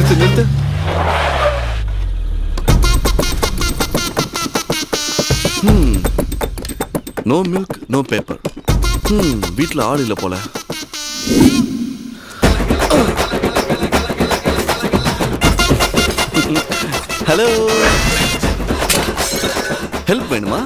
நிறுத்து நிறுத்து no milk no paper ம் வீட்டில் ஆள் இல்லை போல ஹலோ ஹெல்ப் வேணுமா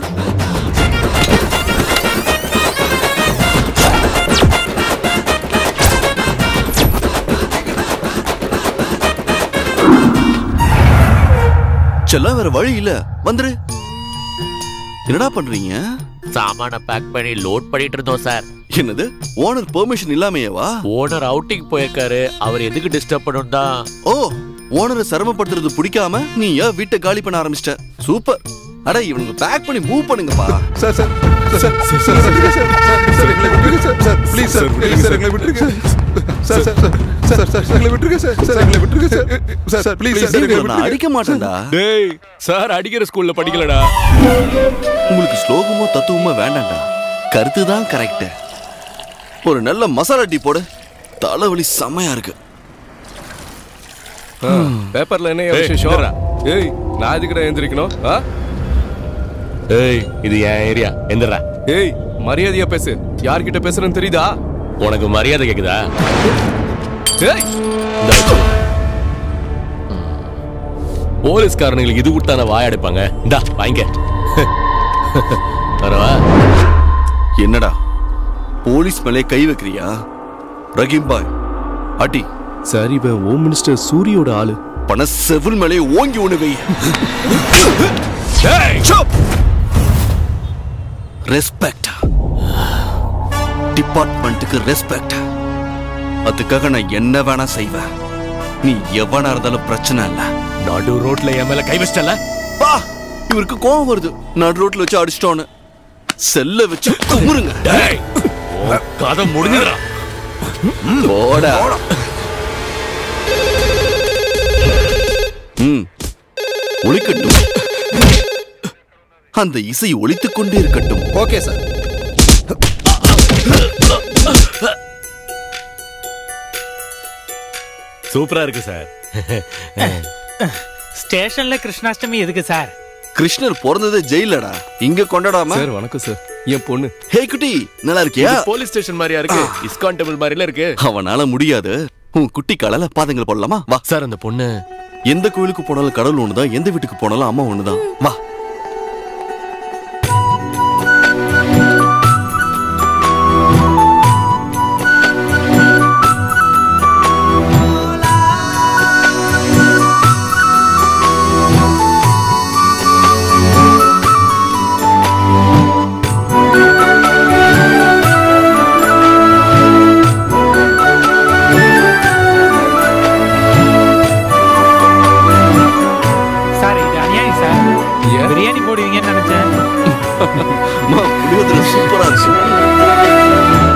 செல்லம் வேற வழி இல்ல வந்துரு என்னடா பண்றீங்க சாமான பேக் பண்ணி லோட் பண்ணிட்டு இருந்தோம் சார் என்னது ஓனர் பெர்மிஷன் இல்லாமையேவா ஓனர் அவுட்டிங் போயிருக்காரு அவர் எதுக்கு டிஸ்டர்ப் பண்ணணும் தான் ஓ ஓனரை சிரமப்படுத்துறது பிடிக்காம நீ ஏன் வீட்டை காலி பண்ண ஆரம்பிச்சிட்ட சூப்பர் அட இவனுக்கு பேக் பண்ணி மூவ் பண்ணுங்கப்பா sir sir sir sir sir sir sir எங்களை விட்டுருங்க sir sir please sir please sir எங்களை விட்டுருங்க sir sir sir sir sir எங்களை விட்டுருங்க சார் சார் எங்களை விட்டுருங்க sir sir sir please sir எங்களை நான் விட்டுருங்க அடிக்க மாட்டேன்டா டேய் சார் அடிக்கிற ஸ்கூல்ல படிக்கலடா உங்களுக்கு ஸ்லோகமோ தத்துவமோ வேண்டாம்டா கருத்து தான் கரெக்ட் ஒரு நல்ல மசாலா டீ போடு தலைவலி செம்மையா இருக்கு பேப்பர்ல என்ன ஏய், விசேஷம் என்னடா? ஏய் நான் எதுக்குடா எந்திரிக்கணும் ஆ? ஏய் இது என் ஏரியா எந்திரா ஏய் மரியாதையா பேசு யார்கிட்ட பேசுறேன்னு தெரியுதா உனக்கு மரியாதை கேக்குதா ஏய் இந்த வச்சு. போலீஸ்காரனுங்களுக்கு இது கொடுத்தா நான் வாய் அடைப்பாங்க இந்தா வாங்க வரவா என்னடா போலீஸ் மேலே கை வைக்கிறியா ரஹீம் பாய் அடி சார் இவன் ஹோம் மினிஸ்டர் சூரியோட ஆளு பண செவில் மேலே ஓங்கி ஒண்ணு வை ரெஸ்பெக்ட் டிபார்ட்மெண்ட்டுக்கு ரெஸ்பெக்ட் அதுக்காக நான் என்ன வேணா செய்வேன் நீ எவனா இருந்தாலும் பிரச்சனை இல்ல நடு ரோட்ல என் மேல கை வச்சிட்டல பா இவருக்கு கோவம் வருது நடு ரோட்ல வச்சு அடிச்சிட்டோன்னு செல்ல வச்சு குமுறுங்க டேய் உன் கதை முடிஞ்சுடா போடா ம் ஒலிக்கட்டும் அந்த இசை ஒலித்துக் கொண்டே இருக்கட்டும் ஓகே சார் சூப்பரா இருக்கு சார் ஸ்டேஷன்ல கிருஷ்ணாஷ்டமி எதுக்கு சார் கிருஷ்ணர் பிறந்ததே ஜெயிலடா இங்க கொண்டாடாம சார் வணக்கம் சார் என் பொண்ணு ஹே குட்டி நல்லா இருக்கியா போலீஸ் ஸ்டேஷன் மாதிரியா இருக்கு இஸ்கான் டெம்பிள் மாதிரில இருக்கு அவனால முடியாது உன் குட்டி காலால பாதங்கள் போடலாமா வா சார் அந்த பொண்ணு எந்த கோயிலுக்கு போனாலும் கடவுள் ஒண்ணுதான் எந்த வீட்டுக்கு போனாலும் அம்மா ஒண்ணுதான் வா சார் இது அநியாயம் சார் ஏன்? பிரியாணி போடுவீங்கன்னு நினைச்சேன் அம்மா, புளியோதரை சூப்பரா இருக்கு